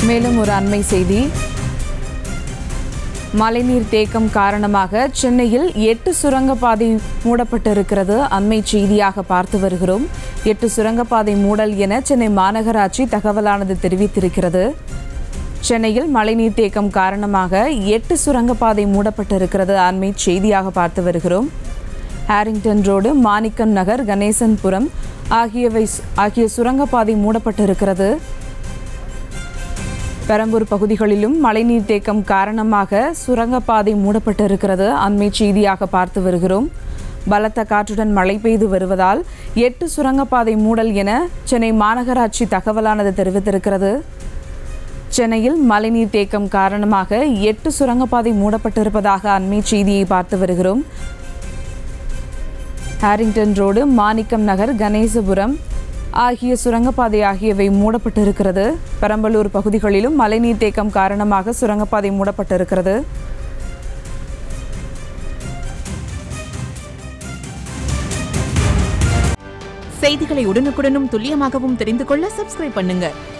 மேலும் ஒரு அண்மை செய்தி மழைநீர் தேக்கம் காரணமாக சென்னையில் எட்டு சுரங்கப்பாதை மூடப்பட்டிருக்கிறது அண்மை செய்தியாக பார்த்து வருகிறோம் எட்டு சுரங்கப்பாதை மூடல் என சென்னை மாநகராட்சி தகவலானது தெரிவித்திருக்கிறது சென்னையில் மழைநீர் தேக்கம் காரணமாக எட்டு சுரங்கப்பாதை மூடப்பட்டிருக்கிறது அண்மை செய்தியாக பார்த்து வருகிறோம் ஹாரிங்டன் ரோடு மாணிக்கம் நகர் கணேசன்புரம் ஆகியவை ஆகிய சுரங்கப்பாதை மூடப்பட்டிருக்கிறது பெரம்பூர் பகுதிகளிலும் மழைநீர் தேக்கம் காரணமாக சுரங்கப்பாதை மூடப்பட்டிருக்கிறது அண்மை செய்தியாக பார்த்து வருகிறோம் பலத்த காற்றுடன் மழை பெய்து வருவதால் எட்டு சுரங்கப்பாதை மூடல் என சென்னை மாநகராட்சி தகவலானது தெரிவித்திருக்கிறது சென்னையில் மழைநீர் தேக்கம் காரணமாக எட்டு சுரங்கப்பாதை மூடப்பட்டிருப்பதாக அண்மை செய்தியை பார்த்து வருகிறோம் ஹாரிங்டன் ரோடு மாணிக்கம் நகர் கணேசபுரம் ஆகிய சுரங்கப்பாதை ஆகியவை மூடப்பட்டிருக்கிறது பெரம்பலூர் பகுதிகளிலும் மழைநீர் தேக்கம் காரணமாக சுரங்கப்பாதை மூடப்பட்டிருக்கிறது செய்திகளை உடனுக்குடனும் துல்லியமாகவும் தெரிந்து கொள்ள சப்ஸ்கிரைப் பண்ணுங்க